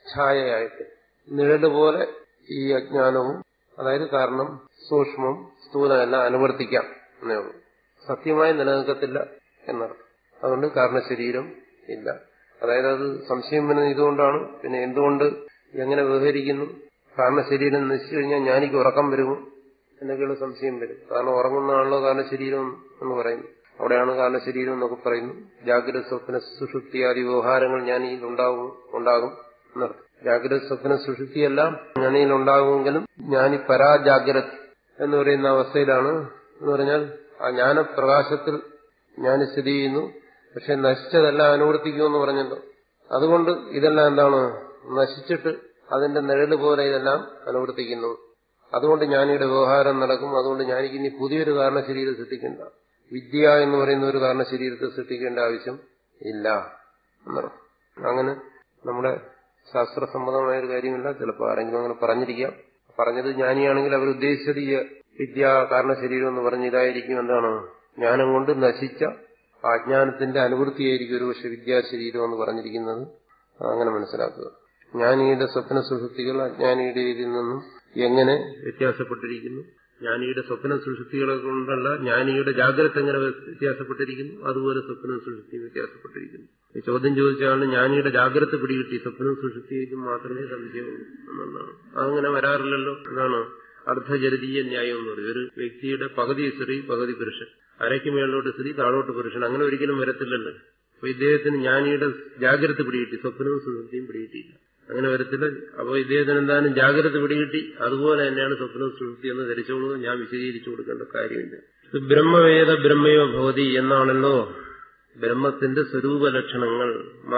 ഛായയായിട്ട് നിഴല് പോലെ ഈ അജ്ഞാനവും അതായത് കാരണം സൂക്ഷ്മം സ്ഥൂലമല്ല അനുവർത്തിക്കാം എന്നേ ഉള്ളൂ സത്യമായി നിലനിൽക്കത്തില്ല എന്നർത്ഥം അതുകൊണ്ട് കാരണശരീരം ഇല്ല അതായത് അത് സംശയം വരുന്നത് ഇതുകൊണ്ടാണ് പിന്നെ എന്തുകൊണ്ട് എങ്ങനെ വ്യവഹരിക്കുന്നു കാരണശരീരം നശിച്ചു കഴിഞ്ഞാൽ ഞാനിക്ക് ഉറക്കം വരുമോ എന്നൊക്കെയുള്ള സംശയം വരും കാരണം ഉറങ്ങുന്നതാണല്ലോ കാരണശരീരം എന്ന് പറയുന്നു അവിടെയാണ് കാരണശരീരം എന്നൊക്കെ പറയുന്നു ജാഗ്രത സ്വപ്ന സുഷുപ്തിയാദി വ്യവഹാരങ്ങൾ ജ്ഞാനിയിൽ ഉണ്ടാകും ഉണ്ടാകും എന്നർത്ഥം ജാഗ്രത സ്വപ്ന സുഷുപ്തിയെല്ലാം ജ്ഞാനിയിൽ ഉണ്ടാകുമെങ്കിലും ജ്ഞാനി പരാജാഗ്രത എന്ന് പറയുന്ന അവസ്ഥയിലാണ് എന്ന് പറഞ്ഞാൽ ആ ജ്ഞാനപ്രകാശത്തിൽ ജ്ഞാനി സ്ഥിതി ചെയ്യുന്നു പക്ഷെ നശിച്ചതെല്ലാം അനുവർത്തിക്കുമെന്ന് പറഞ്ഞല്ലോ അതുകൊണ്ട് ഇതെല്ലാം എന്താണ് നശിച്ചിട്ട് അതിന്റെ നിഴല് പോലെ ഇതെല്ലാം അനുവർത്തിക്കുന്നു അതുകൊണ്ട് ജ്ഞാനിയുടെ വ്യവഹാരം നടക്കും അതുകൊണ്ട് ജ്ഞാനിക്ക് ഇനി പുതിയൊരു കാരണശരീരം സൃഷ്ടിക്കേണ്ട വിദ്യ എന്ന് പറയുന്ന ഒരു കാരണശരീരത്തെ സൃഷ്ടിക്കേണ്ട ആവശ്യം ഇല്ല എന്നർത്ഥം അങ്ങനെ നമ്മുടെ ശാസ്ത്രസമ്മതമായ ഒരു കാര്യമില്ല ചിലപ്പോൾ ആരെങ്കിലും അങ്ങനെ പറഞ്ഞിരിക്കാം പറഞ്ഞത് ജ്ഞാനിയാണെങ്കിൽ അവർ ഉദ്ദേശിച്ചത് ഈ വിദ്യ കാരണശരീരം എന്ന് പറഞ്ഞ ഇതായിരിക്കും എന്താണ് ജ്ഞാനം കൊണ്ട് നശിച്ച അജ്ഞാനത്തിന്റെ അനുവൃത്തിയായിരിക്കും ഒരു പക്ഷെ വിദ്യാശരീരം എന്ന് പറഞ്ഞിരിക്കുന്നത് അങ്ങനെ മനസ്സിലാക്കുക ജ്ഞാനിയുടെ സ്വപ്ന സുഷുപ്തികൾ അജ്ഞാനിയുടെ ഇതിൽ നിന്നും എങ്ങനെ വ്യത്യാസപ്പെട്ടിരിക്കുന്നു ജ്ഞാനിയുടെ സ്വപ്ന സുഷുപ്തികളെ കൊണ്ടല്ല ജ്ഞാനിയുടെ ജാഗ്രത എങ്ങനെ വ്യത്യാസപ്പെട്ടിരിക്കുന്നു അതുപോലെ സ്വപ്ന സുഷുപ്തി വ്യത്യാസപ്പെട്ടിരിക്കുന്നു ഈ ചോദ്യം ചോദിച്ചാണ് ജ്ഞാനിയുടെ ജാഗ്രത പിടികിട്ടി സ്വപ്ന സുഷുപ്തിക്കും മാത്രമേ സംശയമുള്ളൂ എന്നുള്ളതാണ് അതങ്ങനെ വരാറില്ലല്ലോ എന്നാണ് അർദ്ധജരതീയ ന്യായം എന്ന് പറയും ഒരു വ്യക്തിയുടെ പകുതി സ്ത്രീ പകുതി പുരുഷൻ അരയ്ക്ക് മേളിലോട്ട് സ്ത്രീ താഴോട്ട് പുരുഷൻ അങ്ങനെ ഒരിക്കലും വരത്തില്ലല്ലോ അപ്പൊ ഇദ്ദേഹത്തിന് ജ്ഞാനിയുടെ ജാഗ്രത പിടികിട്ടി സ്വപ്നവും സുഷുപ്തിയും പിടികിട്ടിയില്ല അങ്ങനെ വരത്തില്ല അപ്പൊ ഇദ്ദേഹത്തിന് എന്തായാലും ജാഗ്രത പിടികിട്ടി അതുപോലെ തന്നെയാണ് സ്വപ്നവും സുഷുപ്തി എന്ന് ധരിച്ചോളൂ ഞാൻ വിശദീകരിച്ചു കൊടുക്കേണ്ട കാര്യമില്ല ഇത് ബ്രഹ്മവേദ ബ്രഹ്മയോ ഭവതി എന്നാണല്ലോ ബ്രഹ്മത്തിന്റെ സ്വരൂപ ലക്ഷണങ്ങൾ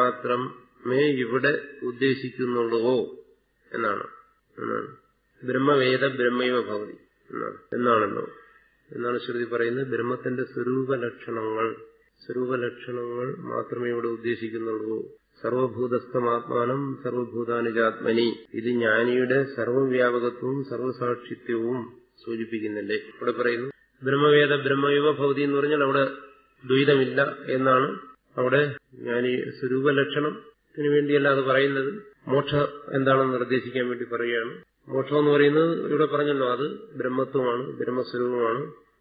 മാത്രമേ ഇവിടെ ഉദ്ദേശിക്കുന്നുള്ളൂ എന്നാണ് എന്നാണ് ബ്രഹ്മവേദ ബ്രഹ്മയോ ഭവതി എന്നാണ് എന്നാണല്ലോ എന്നാണ് ശ്രുതി പറയുന്നത് ബ്രഹ്മത്തിന്റെ സ്വരൂപ ലക്ഷണങ്ങൾ സ്വരൂപ ലക്ഷണങ്ങൾ മാത്രമേ ഇവിടെ ഉദ്ദേശിക്കുന്നുള്ളൂ സർവഭൂതസ്ഥമാത്മാനം സർവഭൂതാനുജാത്മനി ഇത് ജ്ഞാനിയുടെ സർവവ്യാപകത്വവും സർവസാക്ഷിത്വവും സൂചിപ്പിക്കുന്നില്ലേ ഇവിടെ പറയുന്നു ബ്രഹ്മവേദ ബ്രഹ്മയുവ ഭൗതി എന്ന് പറഞ്ഞാൽ അവിടെ ദ്വൈതമില്ല എന്നാണ് അവിടെ ജ്ഞാനി സ്വരൂപ ലക്ഷണത്തിന് വേണ്ടിയല്ല അത് പറയുന്നത് മോക്ഷ എന്താണെന്ന് നിർദ്ദേശിക്കാൻ വേണ്ടി പറയുകയാണ് മോക്ഷം എന്ന് പറയുന്നത് ഇവിടെ പറഞ്ഞല്ലോ അത് ബ്രഹ്മത്വമാണ് ബ്രഹ്മസ്വരൂപമാണ്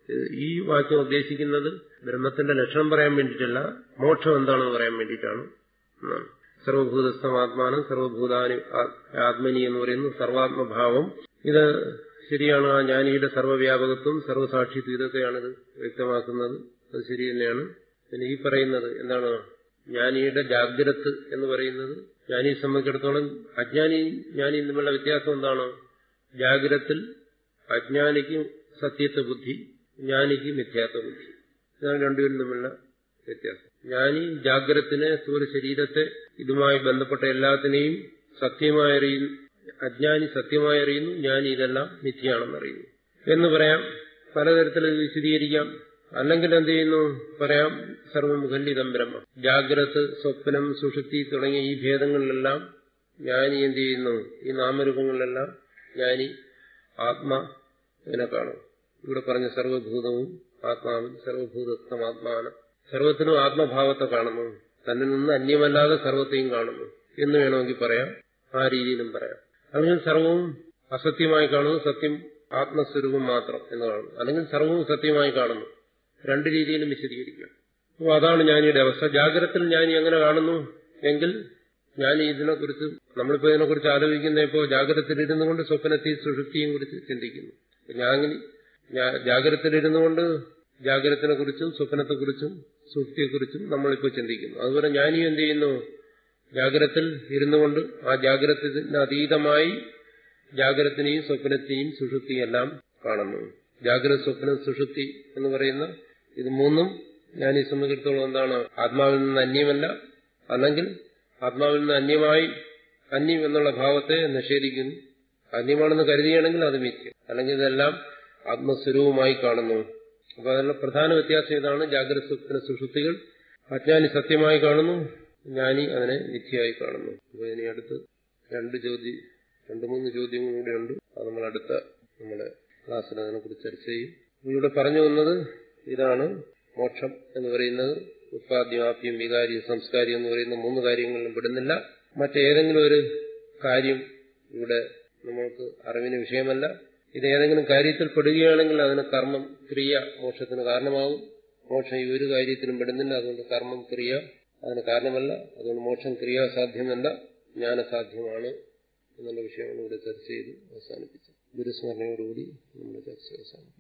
ഈ വാക്യം ഉദ്ദേശിക്കുന്നത് ബ്രഹ്മത്തിന്റെ ലക്ഷണം പറയാൻ വേണ്ടിയിട്ടല്ല മോക്ഷം എന്താണെന്ന് പറയാൻ വേണ്ടിയിട്ടാണ് എന്നാണ് സർവഭൂതസ്ഥമാത്മാനം സർവഭൂതാനി ആത്മനി എന്ന് പറയുന്നു സർവാത്മഭാവം ഇത് ശരിയാണ് ആ ജ്ഞാനിയുടെ സർവ്വവ്യാപകത്വം സർവ്വസാക്ഷിത്വം ഇതൊക്കെയാണിത് വ്യക്തമാക്കുന്നത് അത് ശരി തന്നെയാണ് പിന്നെ ഈ പറയുന്നത് എന്താണ് ജ്ഞാനിയുടെ ജാഗ്രത് എന്ന് പറയുന്നത് ജ്ഞാനിയെ സംബന്ധിച്ചിടത്തോളം അജ്ഞാനി ജ്ഞാനിയും തമ്മിലുള്ള വ്യത്യാസം എന്താണ് ജാഗ്രത്തിൽ അജ്ഞാനിക്ക് സത്യത്വ ബുദ്ധി ജ്ഞാനിക്ക് മിഥ്യാത്വ ബുദ്ധി ഇതാണ് രണ്ടുപേരും തമ്മിലുള്ള വ്യത്യാസം ജ്ഞാനി ജാഗ്രത്തിനെ സ്ഥൂല ശരീരത്തെ ഇതുമായി ബന്ധപ്പെട്ട എല്ലാത്തിനെയും സത്യമായി അറിയുന്നു അജ്ഞാനി സത്യമായി അറിയുന്നു ജ്ഞാനി ഇതെല്ലാം മിഥ്യയാണെന്ന് അറിയുന്നു എന്ന് പറയാം പലതരത്തിൽ വിശദീകരിക്കാം അല്ലെങ്കിൽ എന്ത് ചെയ്യുന്നു പറയാം സർവമുഖല്ലിതം ബ്രഹ്മ ജാഗ്രത് സ്വപ്നം സുഷുപ്തി തുടങ്ങിയ ഈ ഭേദങ്ങളിലെല്ലാം ജ്ഞാനി എന്ത് ചെയ്യുന്നു ഈ നാമരൂപങ്ങളിലെല്ലാം ജ്ഞാനി ആത്മാ ഇങ്ങനെ കാണും ഇവിടെ പറഞ്ഞ സർവഭൂതവും ആത്മാവിൽ സർവഭൂതത്വം ആത്മാനം സർവത്തിനും ആത്മഭാവത്തെ കാണുന്നു തന്നിൽ നിന്ന് അന്യമല്ലാതെ സർവത്തെയും കാണുന്നു എന്ന് വേണമെങ്കിൽ പറയാം ആ രീതിയിലും പറയാം അല്ലെങ്കിൽ സർവവും അസത്യമായി കാണുന്നു സത്യം ആത്മസ്വരൂപം മാത്രം എന്ന് കാണുന്നു അല്ലെങ്കിൽ സർവവും സത്യമായി കാണുന്നു രണ്ട് രീതിയിലും വിശദീകരിക്കാം അപ്പോൾ അതാണ് ജ്ഞാനിയുടെ അവസ്ഥ ജാഗ്രതത്തിൽ ജ്ഞാനി എങ്ങനെ കാണുന്നു എങ്കിൽ ഞാൻ ഇതിനെക്കുറിച്ച് നമ്മളിപ്പോ ഇതിനെക്കുറിച്ച് ആലോചിക്കുന്ന ഇപ്പോൾ ജാഗ്രതത്തിലിരുന്നു കൊണ്ട് സ്വപ്നത്തെയും സുഷുപ്തിയും കുറിച്ച് ചിന്തിക്കുന്നു ജ്ഞാനി ജാഗ്രതത്തിലിരുന്നു കൊണ്ട് ജാഗ്രതത്തിനെ കുറിച്ചും സ്വപ്നത്തെക്കുറിച്ചും സുഷുപ്തിയെക്കുറിച്ചും നമ്മളിപ്പോൾ ചിന്തിക്കുന്നു അതുപോലെ ജ്ഞാനി എന്ത് ചെയ്യുന്നു ജാഗ്രതത്തിൽ ഇരുന്നു കൊണ്ട് ആ ജാഗ്രതത്തിന് അതീതമായി ജാഗ്രതത്തിനെയും സ്വപ്നത്തെയും സുഷുപ്തിയും എല്ലാം കാണുന്നു ജാഗ്രത സ്വപ്നം സുഷുപ്തി എന്ന് പറയുന്ന ഇത് മൂന്നും ഞാൻ ഈ സംബന്ധിച്ചിടത്തോളം എന്താണ് ആത്മാവിൽ നിന്ന് അന്യമല്ല അല്ലെങ്കിൽ ആത്മാവിൽ നിന്ന് അന്യമായി അന്യം എന്നുള്ള ഭാവത്തെ നിഷേധിക്കുന്നു അന്യമാണെന്ന് കരുതിയാണെങ്കിൽ അത് മിഥ്യ അല്ലെങ്കിൽ ഇതെല്ലാം ആത്മസ്വരൂപമായി കാണുന്നു അപ്പൊ അതിനുള്ള പ്രധാന വ്യത്യാസം ഇതാണ് ജാഗ്രത സ്വപ്ന സുഷുപ്തികൾ അജ്ഞാനി സത്യമായി കാണുന്നു ജ്ഞാനി അതിനെ മിഥ്യയായി കാണുന്നു അപ്പൊ ഇനി അടുത്ത് രണ്ട് ചോദ്യം രണ്ടു മൂന്ന് ചോദ്യങ്ങൾ കൂടെ ഉണ്ട് അത് നമ്മൾ അടുത്ത നമ്മുടെ ക്ലാസ്സിൽ അതിനെക്കുറിച്ച് ചർച്ച ചെയ്യും ഇവിടെ പറഞ്ഞു വന്നത് ഇതാണ് മോക്ഷം എന്ന് പറയുന്നത് ഉത്പാദ്യം ആപ്യം വികാരി സംസ്കാരം എന്ന് പറയുന്ന മൂന്ന് കാര്യങ്ങളിലും പെടുന്നില്ല മറ്റേതെങ്കിലും ഒരു കാര്യം ഇവിടെ നമ്മൾക്ക് അറിവിന് വിഷയമല്ല ഇത് ഏതെങ്കിലും കാര്യത്തിൽ പെടുകയാണെങ്കിൽ അതിന് കർമ്മം ക്രിയ മോക്ഷത്തിന് കാരണമാകും മോക്ഷം ഈ ഒരു കാര്യത്തിലും പെടുന്നില്ല അതുകൊണ്ട് കർമ്മം ക്രിയ അതിന് കാരണമല്ല അതുകൊണ്ട് മോക്ഷം ക്രിയാസാധ്യമല്ല ജ്ഞാനസാധ്യമാണ് എന്നുള്ള വിഷയമാണ് ഇവിടെ ചർച്ച ചെയ്ത് അവസാനിപ്പിച്ചത് ഗുരുസ്മരണയോടുകൂടി നമ്മുടെ ചർച്ച അവസാനിപ്പിക്കും